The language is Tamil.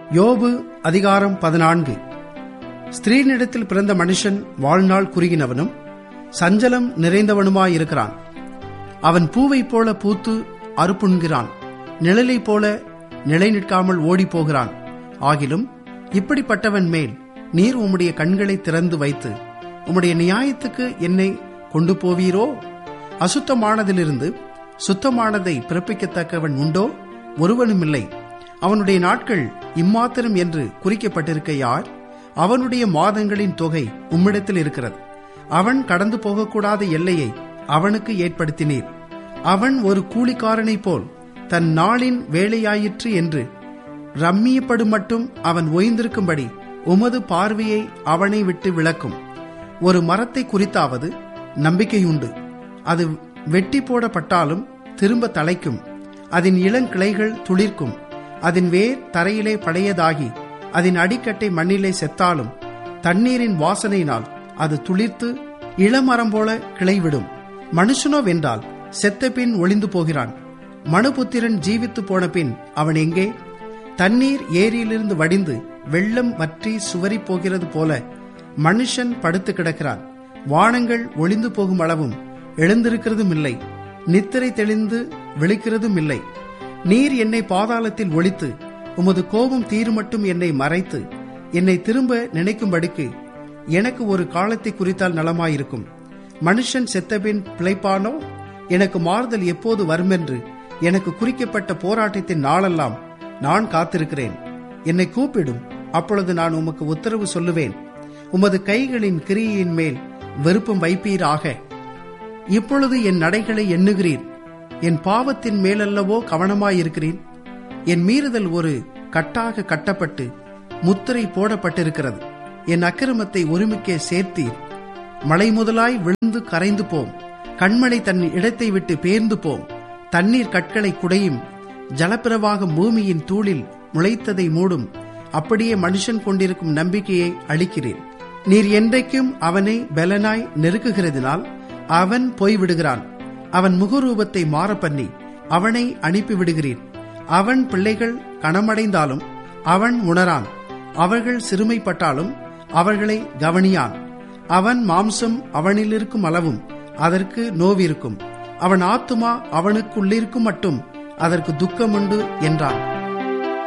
யோபு அதிகாரம் பதினான்கு ஸ்திரீனிடத்தில் பிறந்த மனுஷன் வாழ்நாள் குறுகினவனும் சஞ்சலம் நிறைந்தவனுமாயிருக்கிறான் அவன் பூவைப் போல பூத்து அறுப்புண்கிறான் நிழலைப் போல நிலை நிற்காமல் ஓடிப் போகிறான் ஆகிலும் இப்படிப்பட்டவன் மேல் நீர் உம்முடைய கண்களை திறந்து வைத்து உம்முடைய நியாயத்துக்கு என்னை கொண்டு போவீரோ அசுத்தமானதிலிருந்து சுத்தமானதை பிறப்பிக்கத்தக்கவன் உண்டோ ஒருவனுமில்லை அவனுடைய நாட்கள் இம்மாத்திரம் என்று குறிக்கப்பட்டிருக்க யார் அவனுடைய மாதங்களின் தொகை உம்மிடத்தில் இருக்கிறது அவன் கடந்து போகக்கூடாத எல்லையை அவனுக்கு ஏற்படுத்தினீர் அவன் ஒரு கூலிக்காரனைப் போல் தன் நாளின் வேலையாயிற்று என்று ரம்மியப்படும் மட்டும் அவன் ஓய்ந்திருக்கும்படி உமது பார்வையை அவனை விட்டு விளக்கும் ஒரு மரத்தை குறித்தாவது நம்பிக்கையுண்டு அது வெட்டி போடப்பட்டாலும் திரும்ப தலைக்கும் அதன் இளங்கிளைகள் துளிர்க்கும் அதன் வேர் தரையிலே பழையதாகி அதன் அடிக்கட்டை மண்ணிலே செத்தாலும் தண்ணீரின் வாசனையினால் அது துளிர்த்து இளமரம் போல கிளைவிடும் மனுஷனோ வென்றால் செத்த பின் ஒளிந்து போகிறான் மனுபுத்திரன் ஜீவித்து போன பின் அவன் எங்கே தண்ணீர் ஏரியிலிருந்து வடிந்து வெள்ளம் வற்றி சுவரி போகிறது போல மனுஷன் படுத்து கிடக்கிறான் வானங்கள் ஒளிந்து போகும் அளவும் எழுந்திருக்கிறதும் இல்லை நித்திரை தெளிந்து விழிக்கிறதும் இல்லை நீர் என்னை பாதாளத்தில் ஒழித்து உமது கோபம் தீரு மட்டும் என்னை மறைத்து என்னை திரும்ப நினைக்கும்படிக்கு எனக்கு ஒரு காலத்தை குறித்தால் நலமாயிருக்கும் மனுஷன் செத்தபின் பிழைப்பானோ எனக்கு மாறுதல் எப்போது வருமென்று எனக்கு குறிக்கப்பட்ட போராட்டத்தின் நாளெல்லாம் நான் காத்திருக்கிறேன் என்னை கூப்பிடும் அப்பொழுது நான் உமக்கு உத்தரவு சொல்லுவேன் உமது கைகளின் கிரியையின் மேல் வெறுப்பும் வைப்பீராக இப்பொழுது என் நடைகளை எண்ணுகிறீர் என் பாவத்தின் மேலல்லவோ கவனமாயிருக்கிறேன் என் மீறுதல் ஒரு கட்டாக கட்டப்பட்டு முத்திரை போடப்பட்டிருக்கிறது என் அக்கிரமத்தை ஒருமிக்க சேர்த்தீர் மலை முதலாய் விழுந்து கரைந்து போம் கண்மலை தன் இடத்தை விட்டு பேர்ந்து போம் தண்ணீர் கற்களை குடையும் ஜலப்பிரவாகம் பூமியின் தூளில் முளைத்ததை மூடும் அப்படியே மனுஷன் கொண்டிருக்கும் நம்பிக்கையை அளிக்கிறேன் நீர் என்றைக்கும் அவனை பலனாய் நெருக்குகிறதினால் அவன் போய்விடுகிறான் அவன் முகரூபத்தை மாற பண்ணி அவனை அனுப்பிவிடுகிறீர் அவன் பிள்ளைகள் கணமடைந்தாலும் அவன் உணரான் அவர்கள் சிறுமைப்பட்டாலும் அவர்களை கவனியான் அவன் மாம்சம் அவனிலிருக்கும் அளவும் அதற்கு நோவிருக்கும் அவன் ஆத்துமா அவனுக்குள்ளிருக்கும் மட்டும் அதற்கு துக்கமுண்டு என்றான்